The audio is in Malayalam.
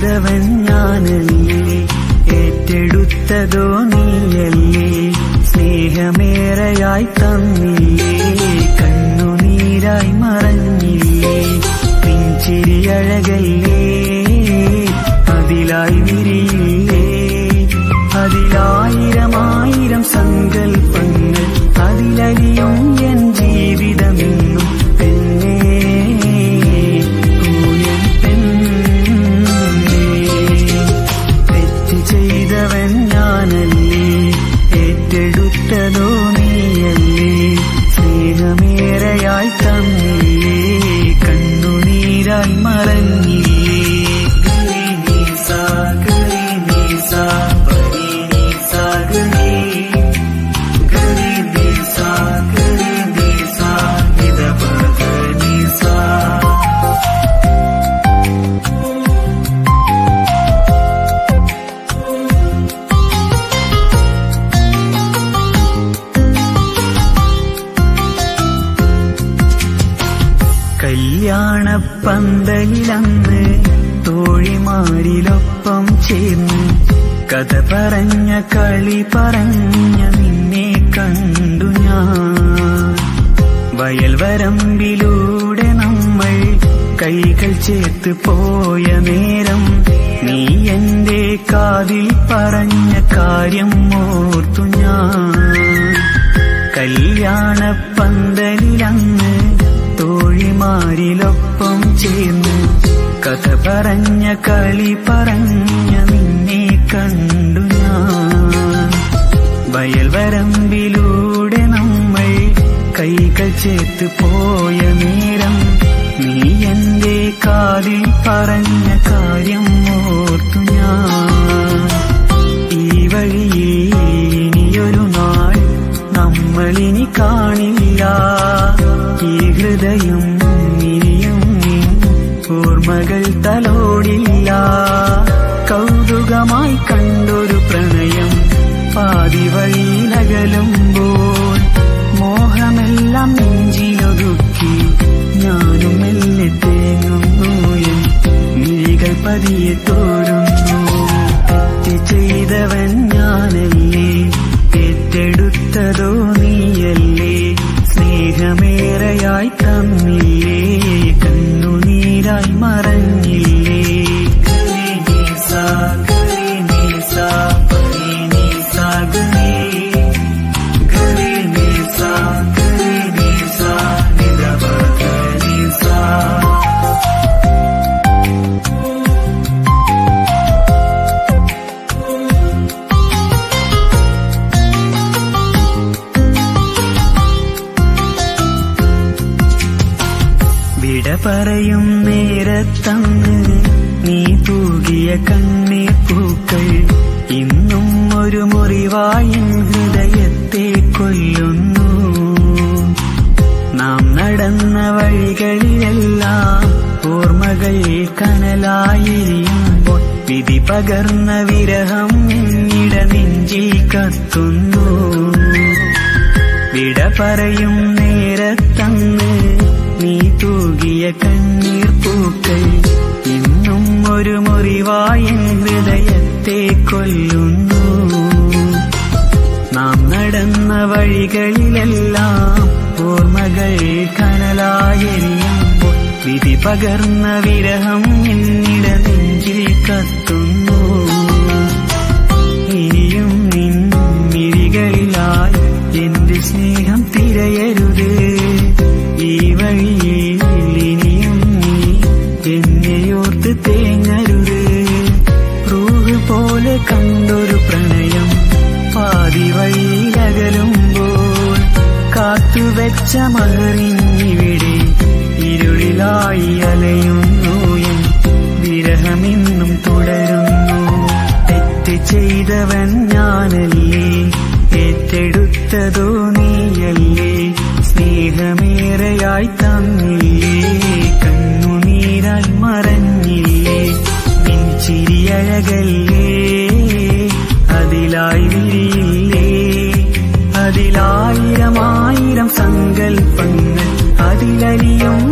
ചെയ്തവൻ ഞാനല്ലേ ഏറ്റെടുത്തതോ നീയല്ലേ സ്നേഹമേറെയായി തന്നില്ലേ കണ്ണുനീരായി മറഞ്ഞില്ലേ പിഞ്ചിരി അഴകല്ലേ അതിലായി വിരിയില്ലേ അതിലായിരമായിരം സങ്കൽപ്പങ്ങൾ അതിലലിയും എൻ ജീവിതമെന്നും പെണ്ണേ പൂയൻ പെണ്ണേ തെറ്റ് ചെയ്തവൻ ഞാനല്ലേ ഏറ്റെടുത്തതോ നീയല്ലേ സ്നേഹമേറെയായി തന്നില്ലേ കണ്ണുനീരായി മറഞ്ഞില്ലേ ഗരി നീസ, ഗരി നീസ, പരി നീസ, ഗരി. ഗരി നീസ, ഗരി നീസ, നിധ പദ നീസ. കല്യാണപ്പന്തലിലന്ന് തോഴിമാരിലൊപ്പം ചേർന്ന് കഥ പറഞ്ഞ കളി പറഞ്ഞ നിന്നെ കണ്ടു ഞാൻ വയൽ വരമ്പിലൂടെ നമ്മൾ കൈകൾ ചേർത്ത് പോയ നേരം നീ എന്റെ കാതിൽ പറഞ്ഞ കാര്യം ഓർത്തു ഞാൻ കല്യാണപ്പന്തലിലന്ന് തോഴിമാരിലൊപ്പം ചേർന്ന് കഥ പറഞ്ഞ കളി പറഞ്ഞ നിന്നെ കണ്ടു ഞാൻ വയൽ വരമ്പിലൂടെ നമ്മൾ കൈകൾ ചേർത്ത് പോയ നേരം നീ എന്റെ കാതിൽ പറഞ്ഞ കാര്യം ഓർത്തു ഞാൻ ഈ വഴിയിൽ ഇനിയൊരു നാൾ നമ്മളിനി കാണില്ല ഈ ഹൃദയം ഇനിയും നിൻ ഓർമ്മകൾ തലോടില്ല കൗതുകമായി കണ്ടൊരു പ്രണയം പാതി വഴിയിലകലുമ്പോൾ മോഹമെല്ലാം നെഞ്ചിലൊതുക്കി ഞാനും മെല്ലെ തേങ്ങുന്നു എൻ മിഴികൾ പതിയെ തോരുന്നു തെറ്റ് ചെയ്തവൻ ഞാനല്ലേ ഏറ്റെടുത്തതോ നീയല്ലേ സ്നേഹമേറെയായി തന്നില്ലേ കണ്ണുനീരായി മറഞ്ഞില്ലേ ഗരിനീസ, ഗരിനീസ, പരീനീസ, ഗരി. ഗരിനീസ, ഗരിനീസ, നിധപഗരീസ. വിട പറയും നേരത്തന്ന് നീ തൂകിയ കണ്ണീർ പൂക്കൾ ഇന്നും ഒരു മുറിവായി ഹൃദയത്തെ കൊല്ലുന്നു നാം നടന്ന വഴികളിലെല്ലാം ഓർമ്മകൾ കനലായിരിയുമ്പോൾ വിധി പകർന്ന വിരഹം ഇട നെഞ്ചിൽ കത്തുന്നു വിട പറയും നേരത്തന്ന് നീ തൂകിയ കണ്ണീർ പൂക്കൾ ഇന്നും ഒരു മുറിവായ ഹൃദയത്തെ കൊല്ലുന്നു നാം നടന്ന വഴികളിലെല്ലാം ഓർമ്മകൾ കനലായെരിയുമ്പോൾ വിധി പകർന്ന വിരഹം എന്നിട നെഞ്ചിൽ കത്തുന്നു ഇനിയും നിൻ മിഴികളിലായി എന്റെ സ്നേഹം തിരയരുത് ഈ വഴിയിൽ ഇനിയും നീ എന്നെയോർത്ത് തേങ്ങരുത് റൂഹ് പോലെ കണ്ടൊരു പ്രണയം പാതി വഴിയിലകലുമ്പോൾ കാത്തുവെച്ച മഹറിഞ്ഞിവിടെ ഇരുളിലായി അലയുന്നു എൻ വിരഹമെന്നും തുടരുന്നു തെറ്റ് ചെയ്തവൻ ഞാനല്ലേ ഏറ്റെടുത്തതോ നീയല്ലേ സ്നേഹമേറെയായി തന്നില്ലേ കണ്ണുനീരായി മറഞ്ഞില്ലേ നിൻ ചിരിയഴകല്ലേ അതിലായി വിരിയില്ലേ അതിലായിരമായിരം സങ്കൽപ്പങ്ങൾ അതിലലിയും